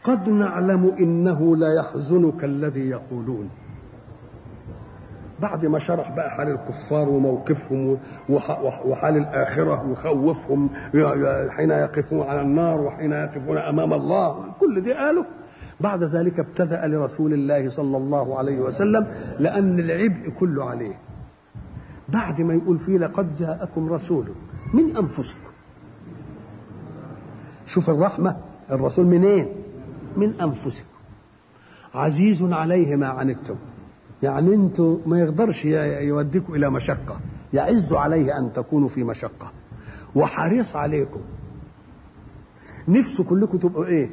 قد نعلم انه لا يحزنك الذي يقولون بعد ما شرح بقى حال الكفار وموقفهم وحال الآخرة وخوفهم حين يقفون على النار وحين يقفون أمام الله كل دي قاله بعد ذلك ابتدأ لرسول الله صلى الله عليه وسلم لأن العبء كله عليه بعد ما يقول فيه لقد جاءكم رسول من أنفسكم شوف الرحمة الرسول منين من أنفسكم عزيز عليه ما عنتم يعني انتوا ما يقدرش يوديكم الى مشقه يعز عليه ان تكونوا في مشقه وحريص عليكم نفسه كلكم تبقوا ايه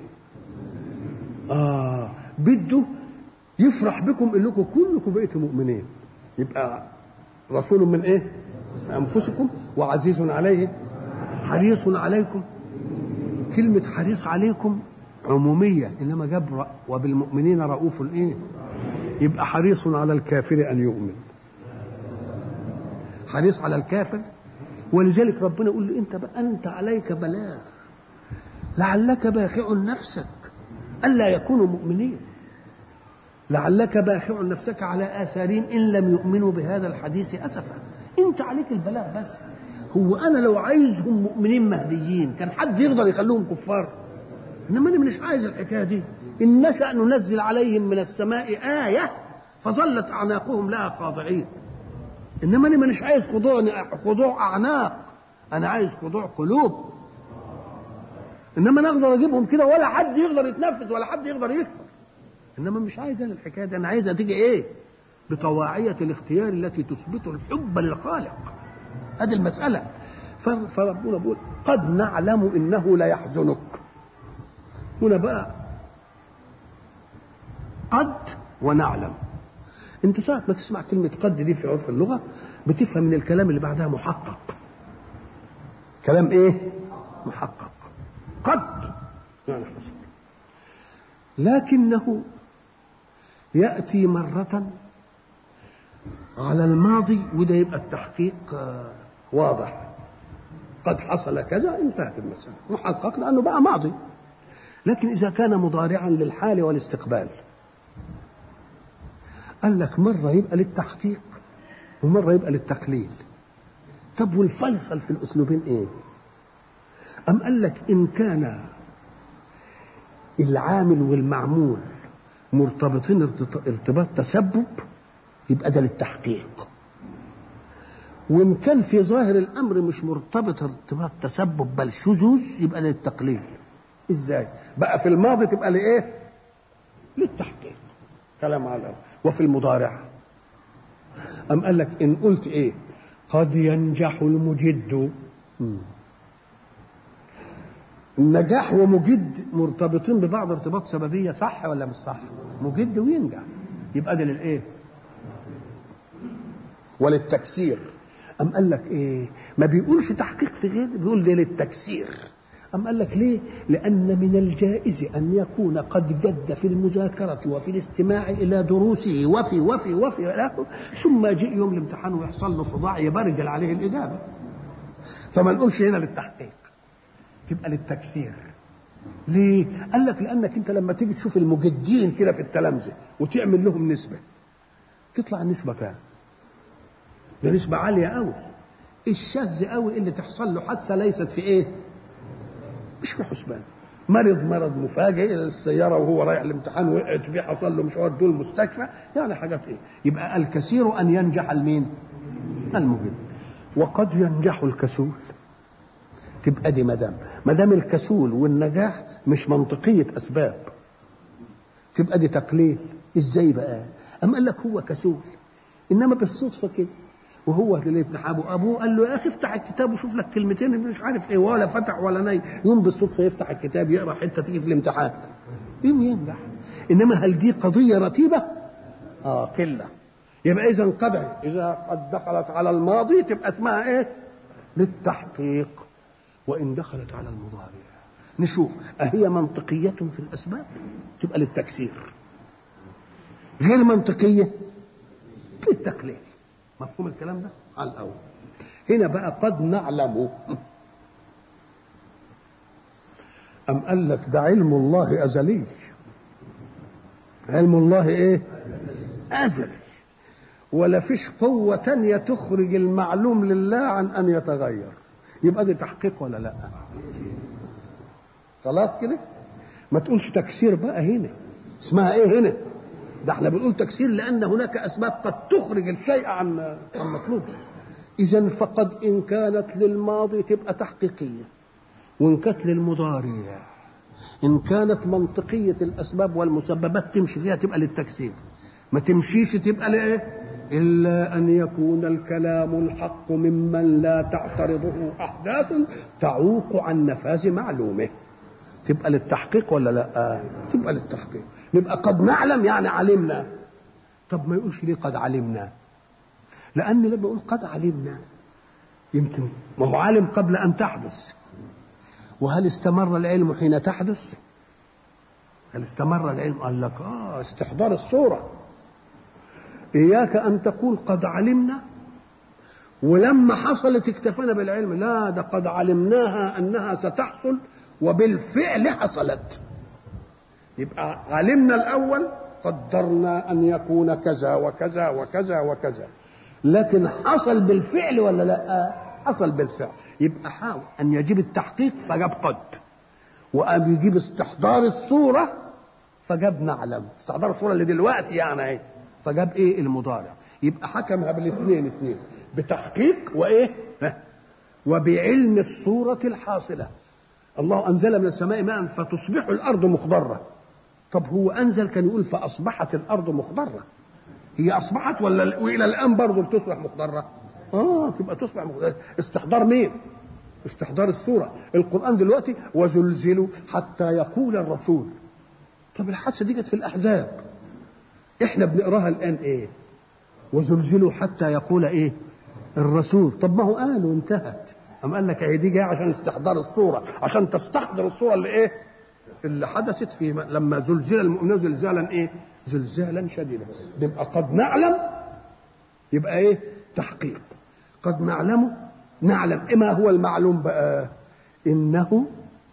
اه بده يفرح بكم انكم كلكم بقيتوا مؤمنين يبقى رسول من ايه انفسكم وعزيز عليه حريص عليكم كلمة حريص عليكم عمومية إنما جاب وبالمؤمنين رؤوف إيه؟ يبقى حريص على الكافر أن يؤمن حريص على الكافر ولذلك ربنا يقول له أنت بقى أنت عليك بلاغ لعلك باخع نفسك ألا يكونوا مؤمنين لعلك باخع نفسك على آثارهم إن لم يؤمنوا بهذا الحديث أسفا أنت عليك البلاغ بس هو أنا لو عايزهم مؤمنين مهديين كان حد يقدر يخلوهم كفار إنما أنا مش عايز الحكاية دي إن نشأ ننزل عليهم من السماء آية فظلت أعناقهم لها خاضعين إنما أنا مش عايز خضوع خضوع أعناق أنا عايز خضوع قلوب إنما أنا أقدر أجيبهم كده ولا حد يقدر يتنفذ ولا حد يقدر يكفر إنما مش عايز أنا الحكاية دي أنا عايزها تيجي إيه؟ بطواعية الاختيار التي تثبت الحب للخالق هذه المسألة فربنا بيقول قد نعلم إنه لا يحزنك هنا بقى قد ونعلم انت ساعة ما تسمع كلمة قد دي في عرف اللغة بتفهم من الكلام اللي بعدها محقق كلام ايه محقق قد يعني حصل لكنه يأتي مرة على الماضي وده يبقى التحقيق واضح قد حصل كذا انتهت المسألة محقق لأنه بقى ماضي لكن إذا كان مضارعا للحال والاستقبال قال لك مرة يبقى للتحقيق ومرة يبقى للتقليل طب والفيصل في الأسلوبين إيه أم قال لك إن كان العامل والمعمول مرتبطين ارتباط تسبب يبقى ده للتحقيق وإن كان في ظاهر الأمر مش مرتبط ارتباط تسبب بل شذوذ يبقى للتقليل ازاي بقى في الماضي تبقى لايه للتحقيق كلام على الأول. وفي المضارع أم قال لك إن قلت إيه قد ينجح المجد النجاح ومجد مرتبطين ببعض ارتباط سببية صح ولا مش صح مجد وينجح يبقى ده للإيه وللتكسير أم قال لك إيه ما بيقولش تحقيق في غير بيقول ده للتكسير أم قال لك ليه؟ لأن من الجائز أن يكون قد جد في المذاكرة وفي الاستماع إلى دروسه وفي وفي وفي ثم يجيء يوم الامتحان ويحصل له صداع يبرجل عليه الإجابة فما نقولش هنا للتحقيق تبقى للتكسير ليه؟ قال لك لأنك أنت لما تيجي تشوف المجدين كده في التلامذة وتعمل لهم نسبة تطلع النسبة كام؟ ده نسبة عالية قوي الشاذ قوي اللي تحصل له حادثة ليست في إيه؟ مش في حسبان مرض مرض مفاجئ السياره وهو رايح الامتحان وقعت بيه حصل له مش ودوه المستشفى يعني حاجات ايه يبقى الكثير ان ينجح المين المجد وقد ينجح الكسول تبقى دي مدام مدام الكسول والنجاح مش منطقيه اسباب تبقى دي تقليل ازاي بقى اما قال لك هو كسول انما بالصدفه كده وهو الامتحان ابوه قال له يا اخي افتح الكتاب وشوف لك كلمتين مش عارف ايه ولا فتح ولا ناي يوم بالصدفه يفتح الكتاب يقرا حته تيجي في الامتحان يوم ينجح انما هل دي قضيه رتيبه؟ اه قله يبقى اذا قد اذا قد دخلت على الماضي تبقى اسمها ايه؟ للتحقيق وان دخلت على المضارع نشوف أهي منطقية في الأسباب تبقى للتكسير غير منطقية للتقليل مفهوم الكلام ده على الأول هنا بقى قد نعلم أم قال لك ده علم الله أزلي علم الله إيه أزلي ولا فيش قوة تانية تخرج المعلوم لله عن أن يتغير يبقى دي تحقيق ولا لا خلاص كده ما تقولش تكسير بقى هنا اسمها ايه هنا ده احنا بنقول تكسير لان هناك اسباب قد تخرج الشيء عن عن مطلوبه اذا فقد ان كانت للماضي تبقى تحقيقيه وان كانت للمضارع ان كانت منطقيه الاسباب والمسببات تمشي فيها تبقى للتكسير ما تمشيش تبقى لايه إلا أن يكون الكلام الحق ممن لا تعترضه أحداث تعوق عن نفاذ معلومه تبقى للتحقيق ولا لا تبقى للتحقيق نبقى قد نعلم يعني علمنا طب ما يقولش ليه قد علمنا لأن لما يقول قد علمنا يمكن ما هو عالم قبل أن تحدث وهل استمر العلم حين تحدث هل استمر العلم قال لك آه استحضار الصورة إياك أن تقول قد علمنا ولما حصلت اكتفينا بالعلم لا ده قد علمناها أنها ستحصل وبالفعل حصلت يبقى علمنا الأول قدرنا أن يكون كذا وكذا وكذا وكذا لكن حصل بالفعل ولا لا حصل بالفعل يبقى حاول أن يجيب التحقيق فجاب قد وأن يجيب استحضار الصورة فجاب نعلم استحضار الصورة اللي دلوقتي يعني ايه فجاب ايه المضارع يبقى حكمها بالاثنين اثنين بتحقيق وايه وبعلم الصورة الحاصلة الله أنزل من السماء ماء فتصبح الأرض مخضرة طب هو أنزل كان يقول فأصبحت الأرض مخضرة هي أصبحت ولا وإلى الآن برضه بتصبح مخضرة آه تبقى تصبح مخضرة استحضار مين استحضار الصورة القرآن دلوقتي وزلزلوا حتى يقول الرسول طب الحادثة دي كانت في الأحزاب احنا بنقراها الآن ايه وزلزلوا حتى يقول ايه الرسول طب ما هو قال وانتهت أم قال لك هي دي جايه عشان استحضار الصورة عشان تستحضر الصورة اللي ايه اللي حدثت في لما زلزل المؤمنون زلزالا ايه زلزالا شديدا نبقى قد نعلم يبقى ايه تحقيق قد نعلم نعلم ما هو المعلوم بقى انه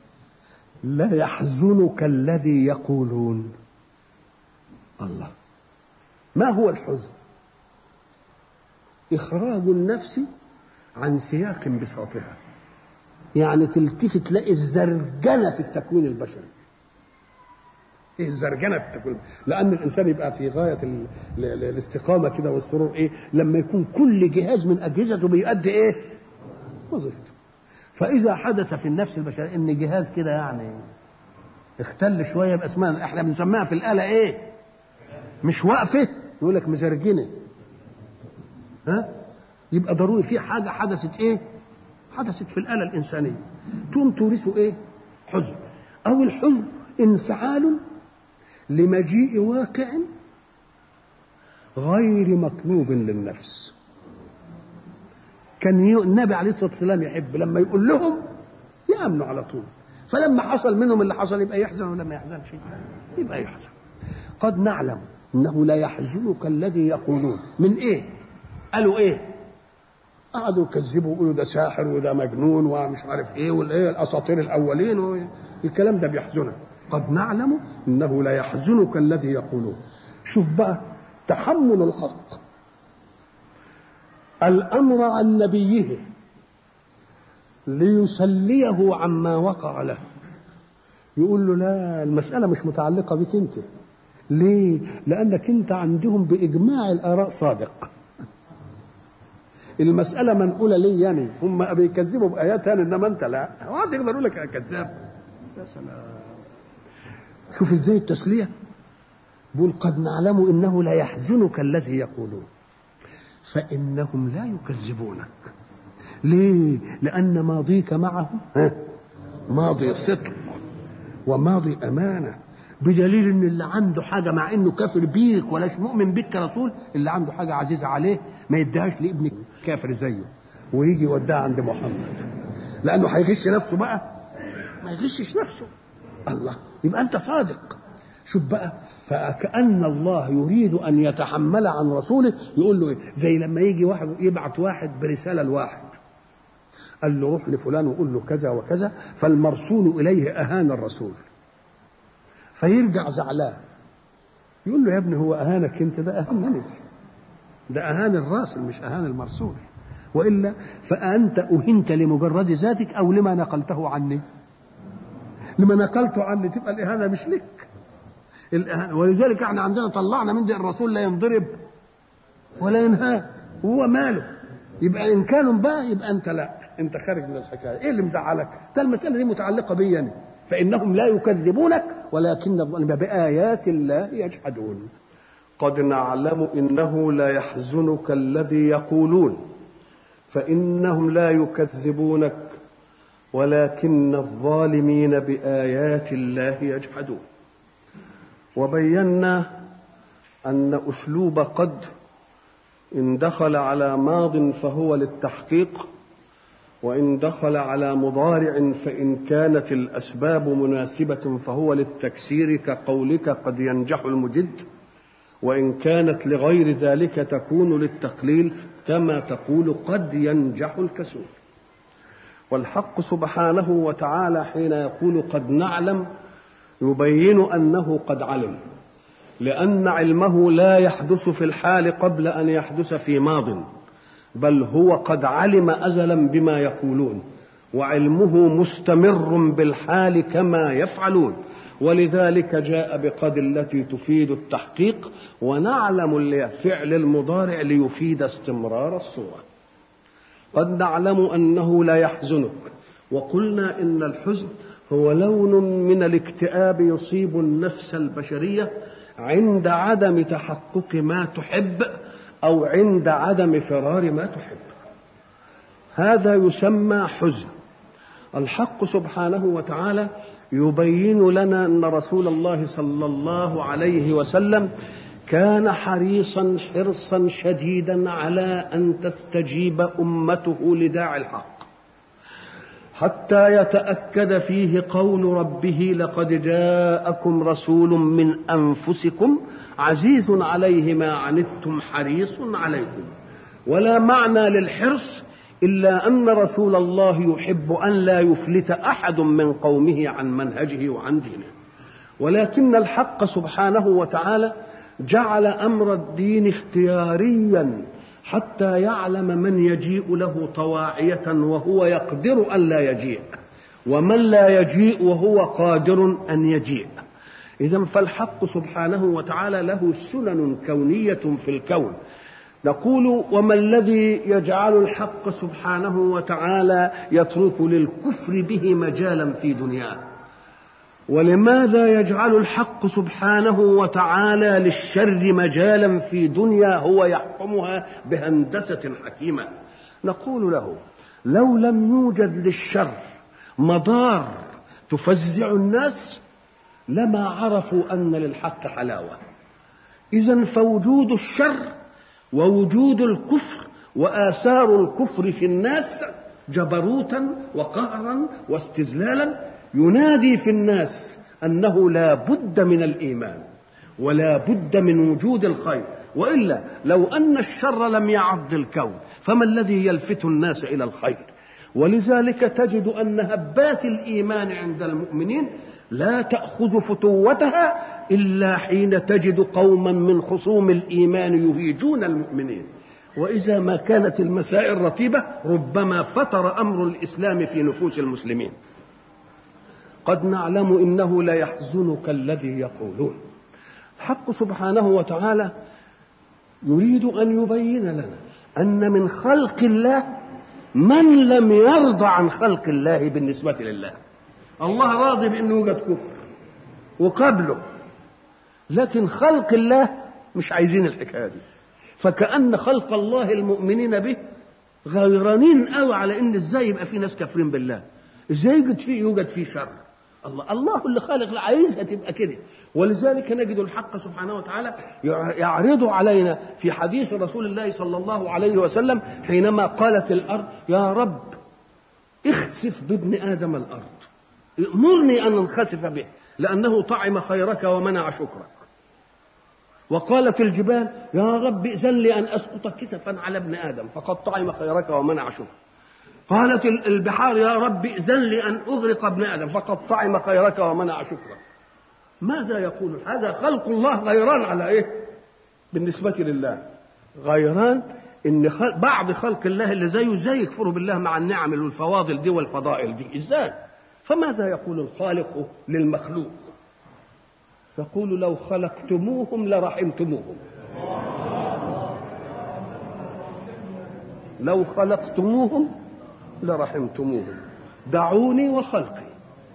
لا يحزنك الذي يقولون الله ما هو الحزن اخراج النفس عن سياق بساطها يعني تلتفت تلاقي الزرجنه في التكوين البشري ايه الزرجنه في التكوين لان الانسان يبقى في غايه ال... ال... الاستقامه كده والسرور ايه لما يكون كل جهاز من اجهزته بيؤدي ايه وظيفته فاذا حدث في النفس البشريه ان جهاز كده يعني اختل شويه يبقى اسمها احنا بنسميها في الاله ايه مش واقفه يقول لك مزرجنه ها يبقى ضروري في حاجه حدثت ايه حدثت في الاله الانسانيه تقوم تورثه ايه حزن او الحزن انفعال لمجيء واقع غير مطلوب للنفس كان النبي عليه الصلاه والسلام يحب لما يقول لهم يامنوا على طول فلما حصل منهم اللي حصل يبقى يحزن ولا ما يحزنش يبقى يحزن قد نعلم انه لا يحزنك الذي يقولون من ايه قالوا ايه قعدوا يكذبوا ويقولوا ده ساحر وده مجنون ومش عارف ايه والايه الاساطير الاولين الكلام ده بيحزنك قد نعلم انه لا يحزنك الذي يقولون شوف بقى تحمل الخلق الامر عن نبيه ليسليه عما وقع له يقول له لا المسألة مش متعلقة بك أنت ليه؟ لأنك أنت عندهم بإجماع الآراء صادق المسألة منقولة لي يعني هم بيكذبوا بآيات يعني إنما أنت لا واحد يقدر يقول لك أنا كذاب يا سلام شوف ازاي التسلية بيقول قد نعلم إنه لا يحزنك الذي يقولون فإنهم لا يكذبونك ليه؟ لأن ماضيك معه ماضي صدق وماضي أمانة بدليل ان اللي عنده حاجه مع انه كافر بيك ولاش مؤمن بيك كرسول اللي عنده حاجه عزيزه عليه ما يديهاش لابن كافر زيه ويجي يوديها عند محمد لانه هيغش نفسه بقى ما يغشش نفسه الله يبقى انت صادق شوف بقى فكأن الله يريد أن يتحمل عن رسوله يقول له إيه؟ زي لما يجي واحد يبعت واحد برسالة لواحد قال له روح لفلان وقول له كذا وكذا فالمرسول اليه اهان الرسول فيرجع زعلان يقول له يا ابني هو اهانك انت ده اهانني ده اهان الراسل مش اهان المرسول والا فانت اهنت لمجرد ذاتك او لما نقلته عني لما نقلته عني تبقى الاهانه مش لك الإهانة. ولذلك احنا عندنا طلعنا من دي الرسول لا ينضرب ولا ينهى هو ماله يبقى ان كانوا بقى يبقى انت لا انت خارج من الحكايه ايه اللي مزعلك ده المساله دي متعلقه بي أنا. فانهم لا يكذبونك ولكن الظالم بايات الله يجحدون قد نعلم انه لا يحزنك الذي يقولون فانهم لا يكذبونك ولكن الظالمين بايات الله يجحدون وبينا ان اسلوب قد ان دخل على ماض فهو للتحقيق وان دخل على مضارع فان كانت الاسباب مناسبه فهو للتكسير كقولك قد ينجح المجد وان كانت لغير ذلك تكون للتقليل كما تقول قد ينجح الكسول والحق سبحانه وتعالى حين يقول قد نعلم يبين انه قد علم لان علمه لا يحدث في الحال قبل ان يحدث في ماض بل هو قد علم ازلا بما يقولون وعلمه مستمر بالحال كما يفعلون ولذلك جاء بقد التي تفيد التحقيق ونعلم فعل المضارع ليفيد استمرار الصوره قد نعلم انه لا يحزنك وقلنا ان الحزن هو لون من الاكتئاب يصيب النفس البشريه عند عدم تحقق ما تحب او عند عدم فرار ما تحب هذا يسمى حزن الحق سبحانه وتعالى يبين لنا ان رسول الله صلى الله عليه وسلم كان حريصا حرصا شديدا على ان تستجيب امته لداعي الحق حتى يتاكد فيه قول ربه لقد جاءكم رسول من انفسكم عزيز عليه ما عنتم حريص عليكم ولا معنى للحرص الا ان رسول الله يحب ان لا يفلت احد من قومه عن منهجه وعن دينه ولكن الحق سبحانه وتعالى جعل امر الدين اختياريا حتى يعلم من يجيء له طواعيه وهو يقدر ان لا يجيء ومن لا يجيء وهو قادر ان يجيء اذا فالحق سبحانه وتعالى له سنن كونيه في الكون نقول وما الذي يجعل الحق سبحانه وتعالى يترك للكفر به مجالا في دنياه ولماذا يجعل الحق سبحانه وتعالى للشر مجالا في دنيا هو يحكمها بهندسه حكيمه نقول له لو لم يوجد للشر مضار تفزع الناس لما عرفوا ان للحق حلاوه اذا فوجود الشر ووجود الكفر واثار الكفر في الناس جبروتا وقهرا واستذلالا ينادي في الناس انه لا بد من الايمان ولا بد من وجود الخير والا لو ان الشر لم يعض الكون فما الذي يلفت الناس الى الخير ولذلك تجد ان هبات الايمان عند المؤمنين لا تاخذ فتوتها الا حين تجد قوما من خصوم الايمان يهيجون المؤمنين واذا ما كانت المسائل رتيبه ربما فتر امر الاسلام في نفوس المسلمين قد نعلم انه ليحزنك الذي يقولون الحق سبحانه وتعالى يريد ان يبين لنا ان من خلق الله من لم يرضى عن خلق الله بالنسبه لله الله راضي بانه يوجد كفر وقبله لكن خلق الله مش عايزين الحكايه دي فكأن خلق الله المؤمنين به غيرانين قوي على ان ازاي يبقى في ناس كافرين بالله ازاي يوجد فيه يوجد فيه شر الله الله اللي خالق عايزها تبقى كده ولذلك نجد الحق سبحانه وتعالى يعرض علينا في حديث رسول الله صلى الله عليه وسلم حينما قالت الارض يا رب اخسف بابن ادم الارض امرني ان انخسف به لانه طعم خيرك ومنع شكرك وقالت الجبال يا رب ائذن لي ان اسقط كسفا على ابن ادم فقد طعم خيرك ومنع شكرك قالت البحار يا رب ائذن لي ان اغرق ابن ادم فقد طعم خيرك ومنع شكرك ماذا يقول هذا خلق الله غيران على ايه بالنسبه لله غيران ان خلق بعض خلق الله اللي زيه زي يكفروا بالله مع النعم والفواضل دي والفضائل دي ازاي فماذا يقول الخالق للمخلوق يقول لو خلقتموهم لرحمتموهم لو خلقتموهم لرحمتموهم دعوني وخلقي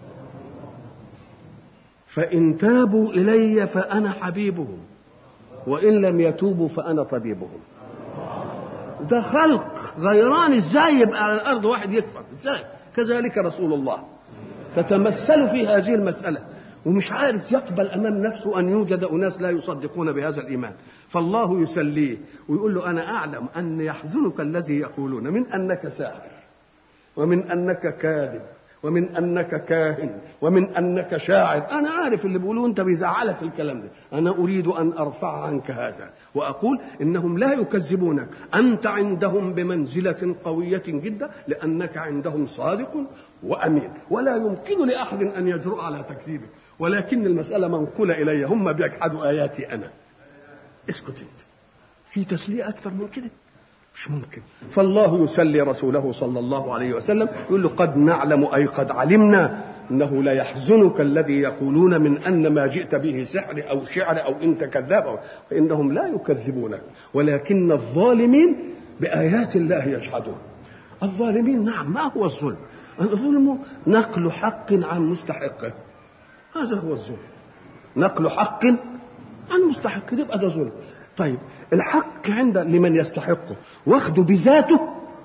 فإن تابوا إلي فأنا حبيبهم وإن لم يتوبوا فأنا طبيبهم ده خلق غيران ازاي يبقى على الارض واحد يكفر ازاي كذلك رسول الله تتمثل في هذه المساله ومش عارف يقبل امام نفسه ان يوجد اناس لا يصدقون بهذا الايمان فالله يسليه ويقول له انا اعلم ان يحزنك الذي يقولون من انك ساحر ومن انك كاذب ومن انك كاهن ومن انك شاعر انا عارف اللي بيقولوه انت بيزعلك الكلام ده انا اريد ان ارفع عنك هذا واقول انهم لا يكذبونك انت عندهم بمنزله قويه جدا لانك عندهم صادق وامين ولا يمكن لاحد ان يجرؤ على تكذيبك ولكن المساله منقوله الي هم بيجحدوا اياتي انا اسكت انت في تسليه اكثر من كده مش ممكن فالله يسلي رسوله صلى الله عليه وسلم يقول له قد نعلم أي قد علمنا أنه لا يحزنك الذي يقولون من أن ما جئت به سحر أو شعر أو أنت كذاب فإنهم لا يكذبونك ولكن الظالمين بآيات الله يجحدون الظالمين نعم ما هو الظلم الظلم نقل حق عن مستحقه هذا هو الظلم نقل حق عن مستحقه يبقى ده ظلم طيب الحق عند لمن يستحقه واخده بذاته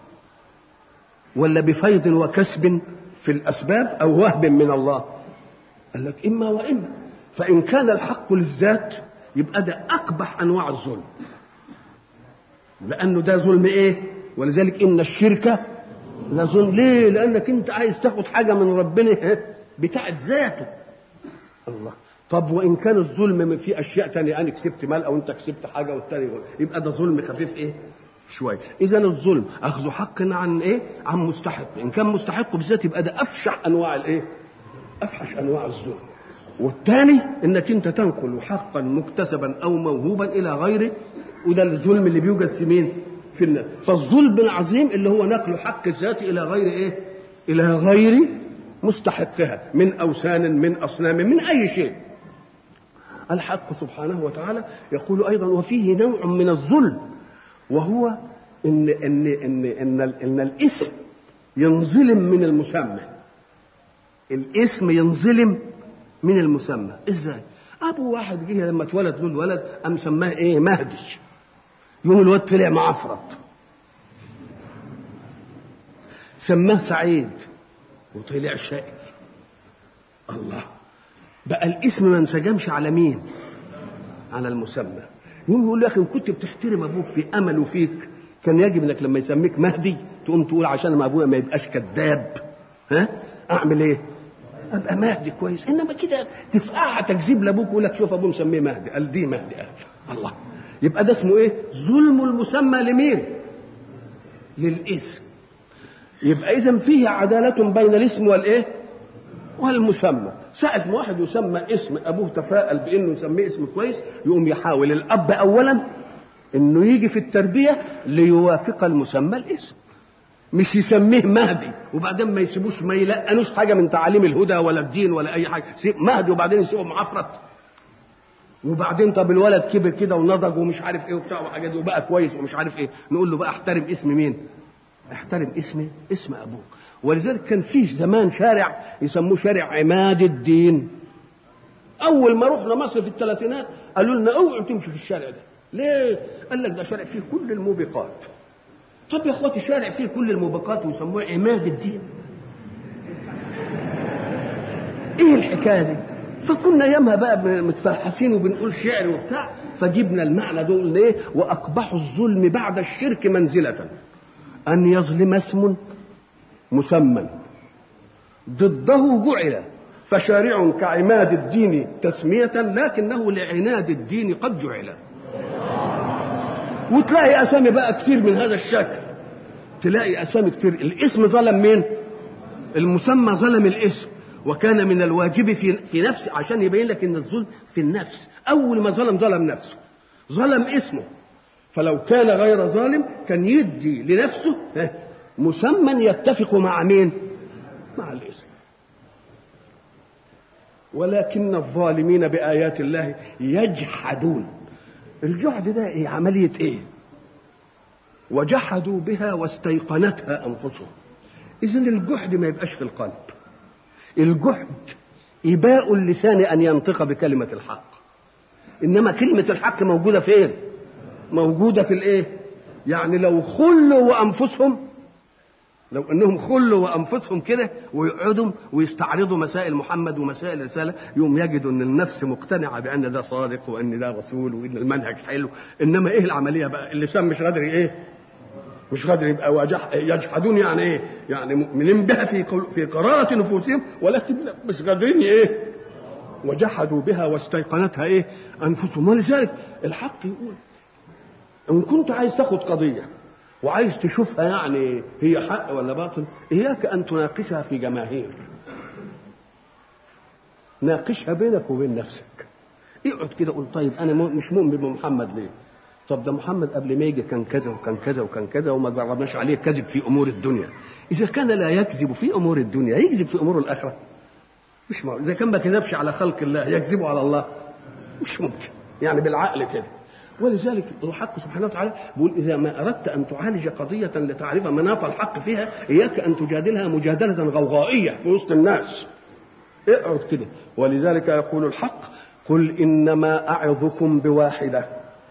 ولا بفيض وكسب في الاسباب او وهب من الله قال لك اما واما فان كان الحق للذات يبقى ده اقبح انواع الظلم لانه ده ظلم ايه ولذلك ان الشرك لظلم ليه لانك انت عايز تاخد حاجه من ربنا بتاعت ذاته الله طب وان كان الظلم في اشياء تانية انا كسبت مال او انت كسبت حاجه والتاني يبقى ده ظلم خفيف ايه شويه اذا الظلم اخذ حق عن ايه عن مستحق ان كان مستحق بالذات يبقى ده افشح انواع الايه افحش انواع الظلم والثاني انك انت تنقل حقا مكتسبا او موهوبا الى غيره وده الظلم اللي بيوجد في مين في الناس فالظلم العظيم اللي هو نقل حق الذات الى غير ايه الى غير مستحقها من اوثان من اصنام من اي شيء الحق سبحانه وتعالى يقول ايضا وفيه نوع من الظلم وهو ان ان ان ان, إن الاسم ينظلم من المسمى الاسم ينظلم من المسمى ازاي ابو واحد جه لما اتولد له الولد قام سماه ايه مهدي يوم الواد طلع معفرط سماه سعيد وطلع شقي الله بقى الاسم ما انسجمش على مين على المسمى يقوم يقول له يا اخي ان كنت بتحترم ابوك في امله فيك كان يجب انك لما يسميك مهدي تقوم تقول عشان ما ابويا ما يبقاش كذاب ها اعمل ايه ابقى مهدي كويس انما كده تفقعها تكذيب لابوك ويقول لك شوف ابوه مسميه مهدي قال دي مهدي قال الله يبقى ده اسمه ايه ظلم المسمى لمين للاسم يبقى اذا فيه عداله بين الاسم والايه والمسمى ساعة ما واحد يسمى اسم أبوه تفاءل بأنه يسميه اسم كويس يقوم يحاول الأب أولا أنه يجي في التربية ليوافق المسمى الاسم مش يسميه مهدي وبعدين ما يسيبوش ما يلقنوش حاجة من تعاليم الهدى ولا الدين ولا أي حاجة مهدي وبعدين يسيبه معفرت وبعدين طب الولد كبر كده ونضج ومش عارف ايه وبتاع وحاجات وبقى كويس ومش عارف ايه نقول له بقى احترم اسم مين؟ احترم اسم اسم ابوك ولذلك كان فيه زمان شارع يسموه شارع عماد الدين اول ما رحنا مصر في الثلاثينات قالوا لنا اوعوا تمشوا في الشارع ده ليه قال لك ده شارع فيه كل الموبقات طب يا اخواتي شارع فيه كل الموبقات ويسموه عماد الدين ايه الحكايه دي فكنا ياما بقى متفحصين وبنقول شعر وبتاع فجبنا المعنى ده قلنا ايه واقبح الظلم بعد الشرك منزله ان يظلم اسم مسمى ضده جعل فشارع كعماد الدين تسمية لكنه لعناد الدين قد جعل وتلاقي أسامي بقى كثير من هذا الشكل تلاقي اسامي كتير الاسم ظلم مين المسمى ظلم الاسم وكان من الواجب في في نفس عشان يبين لك ان الظلم في النفس اول ما ظلم ظلم نفسه ظلم اسمه فلو كان غير ظالم كان يدي لنفسه مسمى يتفق مع مين مع الاسم ولكن الظالمين بآيات الله يجحدون الجحد ده إيه عملية ايه وجحدوا بها واستيقنتها أنفسهم إذن الجحد ما يبقاش في القلب الجحد إباء اللسان أن ينطق بكلمة الحق إنما كلمة الحق موجودة فين موجودة في الإيه يعني لو خلوا وأنفسهم لو انهم خلوا وانفسهم كده ويقعدوا ويستعرضوا مسائل محمد ومسائل الرساله يوم يجدوا ان النفس مقتنعه بان ده صادق وان ده رسول وان المنهج حلو انما ايه العمليه بقى اللسان مش قادر ايه مش قادر يبقى وجح يجحدون يعني ايه يعني مؤمنين بها في في قرارة نفوسهم ولكن مش قادرين ايه وجحدوا بها واستيقنتها ايه انفسهم ولذلك الحق يقول ان كنت عايز تاخد قضيه وعايز تشوفها يعني هي حق ولا باطل اياك ان تناقشها في جماهير ناقشها بينك وبين نفسك اقعد كده قول طيب انا مش مؤمن بمحمد ليه طب ده محمد قبل ما يجي كان كذا وكان كذا وكان كذا وما جربناش عليه كذب في امور الدنيا اذا كان لا يكذب في امور الدنيا يكذب في امور الاخره مش معقول اذا كان ما كذبش على خلق الله يكذب على الله مش ممكن يعني بالعقل كده ولذلك الحق سبحانه وتعالى بيقول اذا ما اردت ان تعالج قضيه لتعرف مناط الحق فيها اياك ان تجادلها مجادله غوغائيه في وسط الناس اقعد كده ولذلك يقول الحق قل انما اعظكم بواحده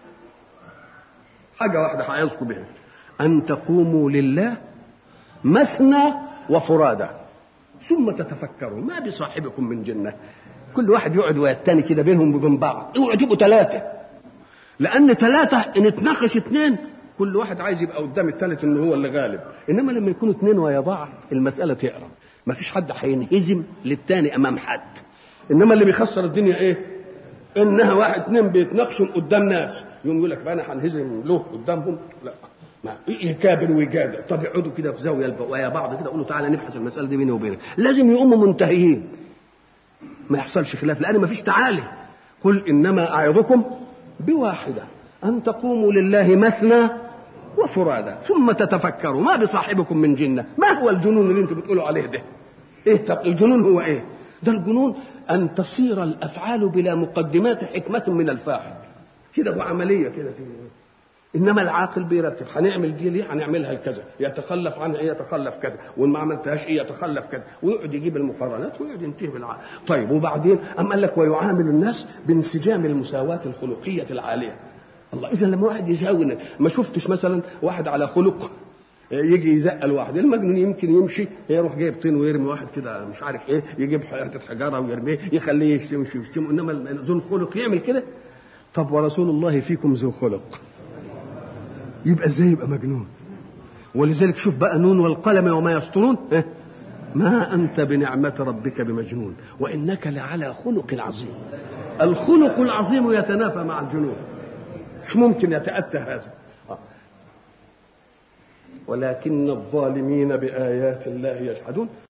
حاجه واحده هعظكم بها ان تقوموا لله مثنى وفرادى ثم تتفكروا ما بصاحبكم من جنه كل واحد يقعد والتاني كده بينهم وبين بعض اوعوا تبقوا ثلاثه لان ثلاثه ان اتناقش اثنين كل واحد عايز يبقى قدام الثالث ان هو اللي غالب انما لما يكونوا اثنين ويا بعض المساله تقرب ما فيش حد هينهزم للتاني امام حد انما اللي بيخسر الدنيا ايه انها واحد اثنين بيتناقشوا قدام ناس يقوم يقول لك فانا هنهزم له قدامهم لا ما يكابر ويجادل طب يقعدوا كده في زاويه ويا بعض كده يقولوا تعالى نبحث المساله دي بيني وبينك لازم يقوموا منتهيين ما يحصلش خلاف لان ما فيش تعالي قل انما اعظكم بواحده ان تقوموا لله مثنى وفرادى ثم تتفكروا ما بصاحبكم من جنه ما هو الجنون اللي انتم بتقولوا عليه ده ايه طب الجنون هو ايه ده الجنون ان تصير الافعال بلا مقدمات حكمه من الفاعل كده بعمليه كده انما العاقل بيرتب هنعمل دي ليه هنعملها لكذا يتخلف عنها ايه يتخلف كذا وان ما عملتهاش ايه يتخلف كذا ويقعد يجيب المقارنات ويقعد ينتهي بالعقل طيب وبعدين ام قال لك ويعامل الناس بانسجام المساواه الخلقيه العاليه الله اذا لما واحد يساوي ما شفتش مثلا واحد على خلق يجي يزقل واحد المجنون يمكن يمشي يروح جايب طين ويرمي واحد كده مش عارف ايه يجيب حته حجاره ويرميه يخليه يشتم يشتم انما ذو الخلق يعمل كده طب ورسول الله فيكم ذو خلق يبقى ازاي يبقى مجنون ولذلك شوف بقى نون والقلم وما يسطرون ما انت بنعمه ربك بمجنون وانك لعلى خلق عظيم الخلق العظيم يتنافى مع الجنون مش ممكن يتاتى هذا ولكن الظالمين بايات الله يجحدون